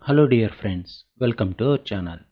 hello dear friends welcome to our channel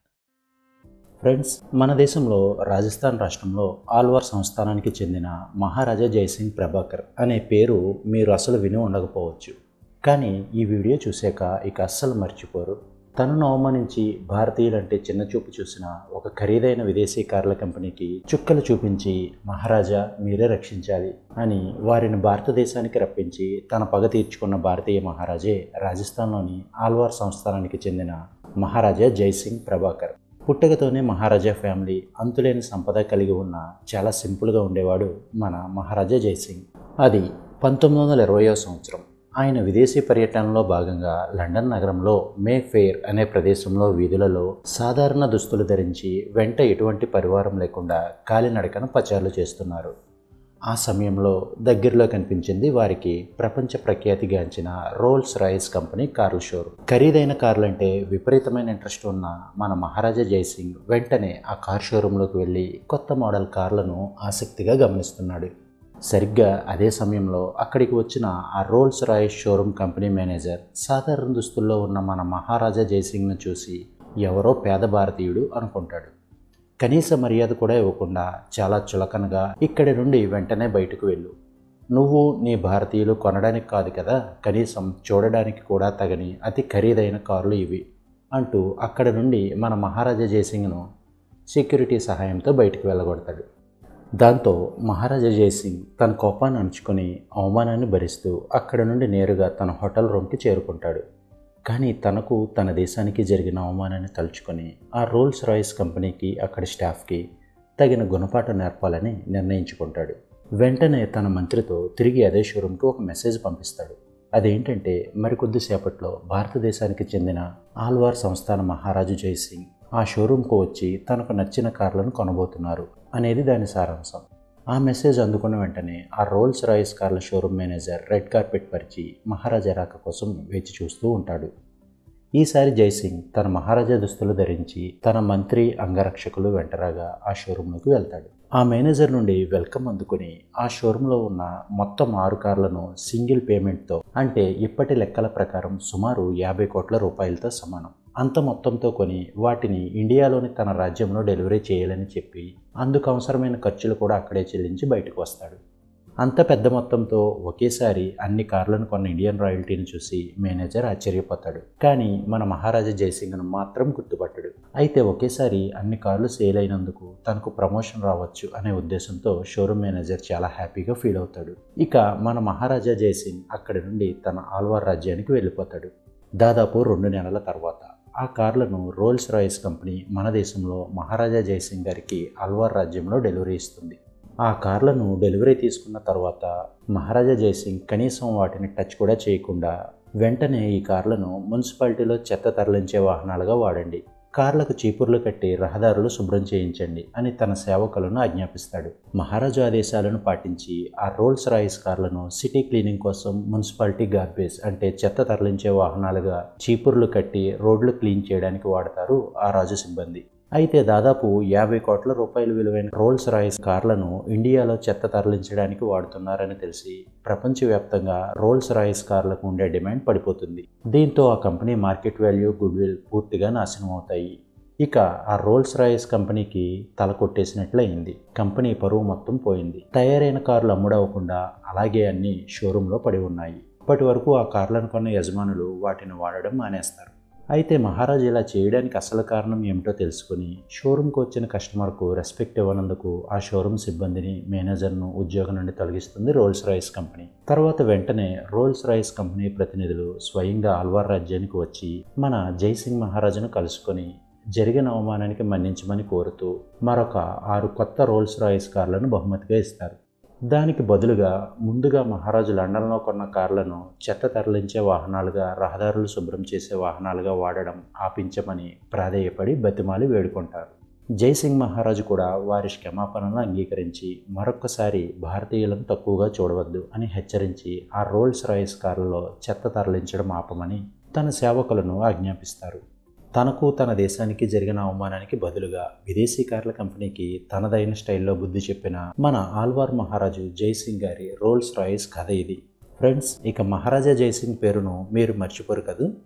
friends మన దేశంలో రాజస్థాన్ రాష్ట్రంలో ఆల్వార్ సంస్థానానికి చెందిన మహారాజా జయసింగ్ ప్రభాకర్ అనే పేరు మీరు అసలు విని ఉండకపోవచ్చు కానీ ఈ వీడియో చూశాక ఇక అస్సలు మర్చిపోరు తనను అవమానించి భారతీయులంటే చిన్న చూపు చూసిన ఒక ఖరీదైన విదేశీ కార్ల కంపెనీకి చుక్కలు చూపించి మహారాజా మీరే రక్షించాలి అని వారిని భారతదేశానికి రప్పించి తన పగ తీర్చుకున్న భారతీయ మహారాజే రాజస్థాన్లోని ఆల్వార్ సంస్థానానికి చెందిన మహారాజా జైసింగ్ ప్రభాకర్ పుట్టుకతోనే మహారాజా ఫ్యామిలీ అంతులేని సంపద కలిగి ఉన్న చాలా సింపుల్గా ఉండేవాడు మన మహారాజా జైసింగ్ అది పంతొమ్మిది వందల ఇరవయో సంవత్సరం ఆయన విదేశీ పర్యటనలో భాగంగా లండన్ నగరంలో మే ఫెయిర్ అనే ప్రదేశంలో వీధులలో సాధారణ దుస్తులు ధరించి వెంట ఎటువంటి పరివారం లేకుండా కాలినడకన పచారులు చేస్తున్నారు ఆ సమయంలో దగ్గరలో కనిపించింది వారికి ప్రపంచ ప్రఖ్యాతిగాంచిన రోల్స్ రాయిస్ కంపెనీ కార్ల షోరూమ్ ఖరీదైన కార్లంటే విపరీతమైన ఇంట్రెస్ట్ ఉన్న మన మహారాజా జయసింగ్ వెంటనే ఆ కార్ షోరూంలోకి వెళ్ళి కొత్త మోడల్ కార్లను ఆసక్తిగా గమనిస్తున్నాడు సరిగ్గా అదే సమయంలో అక్కడికి వచ్చిన ఆ Rolls Royce showroom company manager సాధారణ దుస్తుల్లో ఉన్న మన మహారాజా జయసింగ్ను చూసి ఎవరో పేద భారతీయుడు అనుకుంటాడు కనీస మర్యాద కూడా ఇవ్వకుండా చాలా చులకనగా ఇక్కడి నుండి వెంటనే బయటకు వెళ్ళు నువ్వు నీ భారతీయులు కొనడానికి కాదు కదా కనీసం చూడడానికి కూడా తగని అతి ఖరీదైన కార్లు ఇవి అంటూ అక్కడి నుండి మన మహారాజా జయసింగ్ను సెక్యూరిటీ సహాయంతో బయటకు వెళ్ళగొడతాడు దాంతో మహారాజా జయసింగ్ తన కోపాన్ని అణుచుకొని అవమానాన్ని భరిస్తూ అక్కడ నుండి నేరుగా తన హోటల్ రూమ్కి చేరుకుంటాడు కానీ తనకు తన దేశానికి జరిగిన అవమానాన్ని తలుచుకొని ఆ రోల్స్ రాయిస్ కంపెనీకి అక్కడి స్టాఫ్కి తగిన గుణపాఠం నేర్పాలని నిర్ణయించుకుంటాడు వెంటనే తన మంత్రితో తిరిగి అదే షోరూమ్కి ఒక మెసేజ్ పంపిస్తాడు అదేంటంటే మరికొద్దిసేపట్లో భారతదేశానికి చెందిన ఆల్వార్ సంస్థాన మహారాజు జయసింగ్ ఆ షోరూంకు వచ్చి తనకు నచ్చిన కార్లను కొనబోతున్నారు అనేది దాని సారాంశం ఆ మెసేజ్ అందుకున్న వెంటనే ఆ రోల్స్ రాయిస్ కార్ల షోరూమ్ మేనేజర్ రెడ్ కార్పెట్ పరిచి మహారాజా రాక కోసం వేచి చూస్తూ ఉంటాడు ఈసారి జైసింగ్ తన మహారాజా దుస్తులు ధరించి తన మంత్రి అంగరక్షకులు వెంటరాగా ఆ షోరూంలోకి వెళ్తాడు ఆ మేనేజర్ నుండి వెల్కమ్ అందుకుని ఆ షోరూంలో ఉన్న మొత్తం ఆరు కార్లను సింగిల్ పేమెంట్తో అంటే ఇప్పటి లెక్కల ప్రకారం సుమారు యాభై కోట్ల రూపాయలతో సమానం అంత మొత్తంతో కొని వాటిని ఇండియాలోని తన రాజ్యంలో డెలివరీ చేయాలని చెప్పి అందుకు అవసరమైన ఖర్చులు కూడా అక్కడే చెల్లించి బయటకు వస్తాడు అంత పెద్ద మొత్తంతో ఒకేసారి అన్ని కార్లను కొన్న ఇండియన్ రాయల్టీని చూసి మేనేజర్ ఆశ్చర్యపోతాడు కానీ మన మహారాజా జయసింగ్ను మాత్రం గుర్తుపట్టడు అయితే ఒకేసారి అన్ని కార్లు సేల్ అయినందుకు తనకు ప్రమోషన్ రావచ్చు అనే ఉద్దేశంతో షోరూమ్ మేనేజర్ చాలా హ్యాపీగా ఫీల్ అవుతాడు ఇక మన మహారాజా జయసింగ్ అక్కడి నుండి తన ఆల్వార్ రాజ్యానికి వెళ్ళిపోతాడు దాదాపు రెండు నెలల తర్వాత ఆ కార్లను రోల్స్ రాయిస్ కంపెనీ మన దేశంలో మహారాజా జయసింగ్ గారికి అల్వార్ రాజ్యంలో డెలివరీ ఇస్తుంది ఆ కార్లను డెలివరీ తీసుకున్న తర్వాత మహారాజా జయసింగ్ కనీసం వాటిని టచ్ కూడా చేయకుండా వెంటనే ఈ కార్లను మున్సిపాలిటీలో చెత్త తరలించే వాహనాలుగా వాడండి కార్లకు చీపుర్లు కట్టి రహదారులు శుభ్రం చేయించండి అని తన సేవకులను ఆజ్ఞాపిస్తాడు మహారాజు ఆదేశాలను పాటించి ఆ రోల్స్ రాయిస్ కార్లను సిటీ క్లీనింగ్ కోసం మున్సిపాలిటీ గార్బేజ్ అంటే చెత్త తరలించే వాహనాలుగా చీపుర్లు కట్టి రోడ్లు క్లీన్ చేయడానికి వాడతారు ఆ రాజు సిబ్బంది అయితే దాదాపు యాభై కోట్ల రూపాయల విలువైన రోల్స్ రాయిస్ కార్లను ఇండియాలో చెత్త తరలించడానికి వాడుతున్నారని తెలిసి ప్రపంచవ్యాప్తంగా రోల్స్ రాయిస్ కార్లకు ఉండే డిమాండ్ పడిపోతుంది దీంతో ఆ కంపెనీ మార్కెట్ వాల్యూ గుడ్విల్ పూర్తిగా నాశనం అవుతాయి ఇక ఆ రోల్స్ రాయిస్ కంపెనీకి తల కొట్టేసినట్లయింది కంపెనీ పరువు మొత్తం పోయింది తయారైన కార్లు అమ్ముడవకుండా అలాగే అన్ని షోరూంలో పడి ఉన్నాయి ఇప్పటి వరకు ఆ కార్లను కొన్న యజమానులు వాటిని వాడడం మానేస్తారు అయితే మహారాజ్ ఇలా చేయడానికి అసలు కారణం ఏమిటో తెలుసుకుని షోరూమ్కి వచ్చిన కస్టమర్కు రెస్పెక్ట్ ఇవ్వనందుకు ఆ షోరూమ్ సిబ్బందిని మేనేజర్ను ఉద్యోగం నుండి తొలగిస్తుంది రోల్స్ రాయిస్ కంపెనీ తర్వాత వెంటనే రోల్స్ రాయిస్ కంపెనీ ప్రతినిధులు స్వయంగా ఆల్వార్ రాజ్యానికి వచ్చి మన జైసింగ్ మహారాజును కలుసుకొని జరిగిన అవమానానికి మన్నించమని కోరుతూ మరొక ఆరు కొత్త రోల్స్ రాయిస్ కార్లను బహుమతిగా ఇస్తారు దానికి బదులుగా ముందుగా మహారాజు లండన్లో కొన్న కార్లను చెత్త తరలించే వాహనాలుగా రహదారులు శుభ్రం చేసే వాహనాలుగా వాడడం ఆపించమని ప్రాధేయపడి బతిమాలి వేడుకుంటారు జైసింగ్ మహారాజు కూడా వారి క్షమాపణను అంగీకరించి మరొక్కసారి భారతీయులను తక్కువగా చూడవద్దు అని హెచ్చరించి ఆ రోల్స్ రాయిస్ కార్లలో చెత్త తరలించడం ఆపమని తన సేవకులను ఆజ్ఞాపిస్తారు తనకు తన దేశానికి జరిగిన అవమానానికి బదులుగా విదేశీ కార్ల కంపెనీకి తనదైన స్టైల్లో బుద్ధి చెప్పిన మన ఆల్వార్ మహారాజు జైసింగ్ గారి రోల్స్ రాయిస్ కథ ఇది ఫ్రెండ్స్ ఇక మహారాజా జైసింగ్ పేరును మీరు మర్చిపోరు కదూ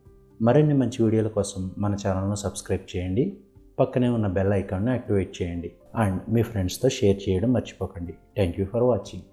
మరిన్ని మంచి వీడియోల కోసం మన ఛానల్ను సబ్స్క్రైబ్ చేయండి పక్కనే ఉన్న బెల్ ఐకాన్ను యాక్టివేట్ చేయండి అండ్ మీ ఫ్రెండ్స్తో షేర్ చేయడం మర్చిపోకండి థ్యాంక్ యూ ఫర్ వాచింగ్